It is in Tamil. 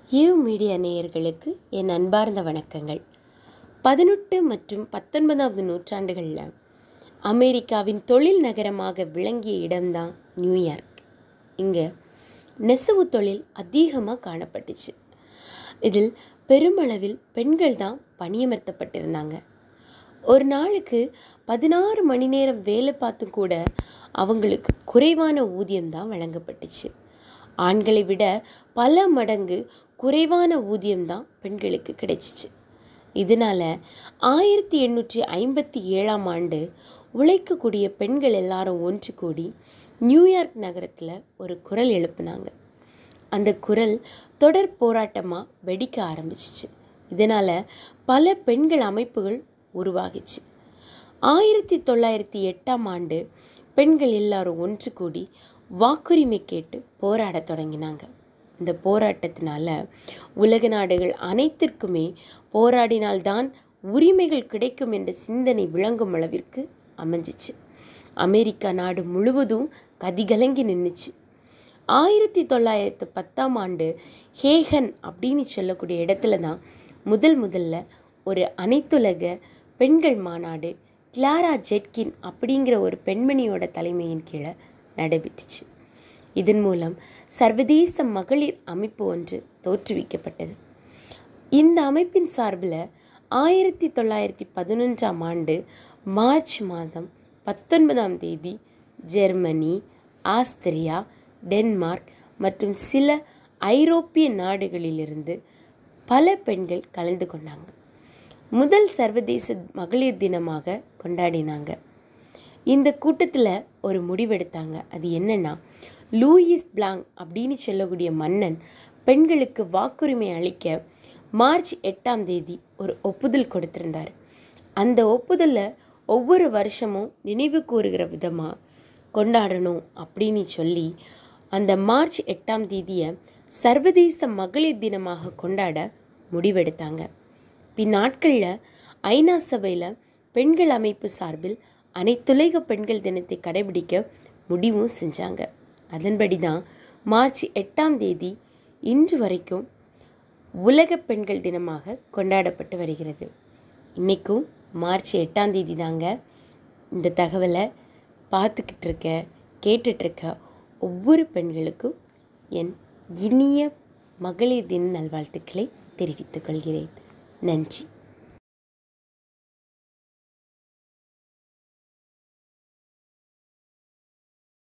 யூ மீடியா நேயர்களுக்கு என் அன்பார்ந்த வணக்கங்கள் பதினெட்டு மற்றும் பத்தொன்பதாவது நூற்றாண்டுகளில் அமெரிக்காவின் தொழில் நகரமாக விளங்கிய இடம்தான் நியூயார்க் இங்கே நெசவு தொழில் அதிகமாக காணப்பட்டுச்சு இதில் பெருமளவில் பெண்கள் தான் பணியமர்த்தப்பட்டிருந்தாங்க ஒரு நாளுக்கு பதினாறு மணி நேரம் வேலை பார்த்தும் கூட அவங்களுக்கு குறைவான ஊதியம் தான் வழங்கப்பட்டுச்சு ஆண்களை விட பல மடங்கு குறைவான ஊதியம் தான் பெண்களுக்கு கிடைச்சிச்சு இதனால் ஆயிரத்தி எண்ணூற்றி ஐம்பத்தி ஏழாம் ஆண்டு உழைக்கக்கூடிய பெண்கள் எல்லாரும் ஒன்று கூடி நியூயார்க் நகரத்தில் ஒரு குரல் எழுப்புனாங்க அந்த குரல் தொடர் போராட்டமாக வெடிக்க ஆரம்பிச்சிச்சு இதனால் பல பெண்கள் அமைப்புகள் உருவாகிச்சு ஆயிரத்தி தொள்ளாயிரத்தி எட்டாம் ஆண்டு பெண்கள் எல்லாரும் ஒன்று கூடி வாக்குரிமை கேட்டு போராடத் தொடங்கினாங்க இந்த போராட்டத்தினால உலக நாடுகள் அனைத்திற்குமே போராடினால்தான் உரிமைகள் கிடைக்கும் என்ற சிந்தனை விளங்கும் அளவிற்கு அமைஞ்சிச்சு அமெரிக்கா நாடு முழுவதும் கதிகலங்கி நின்றுச்சு ஆயிரத்தி தொள்ளாயிரத்து பத்தாம் ஆண்டு ஹேகன் அப்படின்னு சொல்லக்கூடிய இடத்துல தான் முதல் முதல்ல ஒரு அனைத்துலக பெண்கள் மாநாடு கிளாரா ஜெட்கின் அப்படிங்கிற ஒரு பெண்மணியோட தலைமையின் கீழே நடைபெற்றுச்சு இதன் மூலம் சர்வதேச மகளிர் அமைப்பு ஒன்று தோற்றுவிக்கப்பட்டது இந்த அமைப்பின் சார்பில் ஆயிரத்தி தொள்ளாயிரத்தி பதினொன்றாம் ஆண்டு மார்ச் மாதம் பத்தொன்பதாம் தேதி ஜெர்மனி ஆஸ்திரியா டென்மார்க் மற்றும் சில ஐரோப்பிய நாடுகளிலிருந்து பல பெண்கள் கலந்து கொண்டாங்க முதல் சர்வதேச மகளிர் தினமாக கொண்டாடினாங்க இந்த கூட்டத்தில் ஒரு முடிவெடுத்தாங்க அது என்னன்னா லூயிஸ் பிளாங் அப்படின்னு சொல்லக்கூடிய மன்னன் பெண்களுக்கு வாக்குரிமை அளிக்க மார்ச் எட்டாம் தேதி ஒரு ஒப்புதல் கொடுத்திருந்தார் அந்த ஒப்புதலை ஒவ்வொரு வருஷமும் நினைவு கூறுகிற விதமாக கொண்டாடணும் அப்படின்னு சொல்லி அந்த மார்ச் எட்டாம் தேதியை சர்வதேச மகளிர் தினமாக கொண்டாட முடிவெடுத்தாங்க பின்னாட்களில் ஐநா சபையில் பெண்கள் அமைப்பு சார்பில் அனைத்துலக பெண்கள் தினத்தை கடைபிடிக்க முடிவும் செஞ்சாங்க அதன்படி தான் மார்ச் எட்டாம் தேதி இன்று வரைக்கும் உலக பெண்கள் தினமாக கொண்டாடப்பட்டு வருகிறது இன்றைக்கும் மார்ச் எட்டாம் தேதி தாங்க இந்த தகவலை பார்த்துக்கிட்டு இருக்க கேட்டுட்ருக்க ஒவ்வொரு பெண்களுக்கும் என் இனிய மகளிர் தின நல்வாழ்த்துக்களை தெரிவித்துக் கொள்கிறேன் நன்றி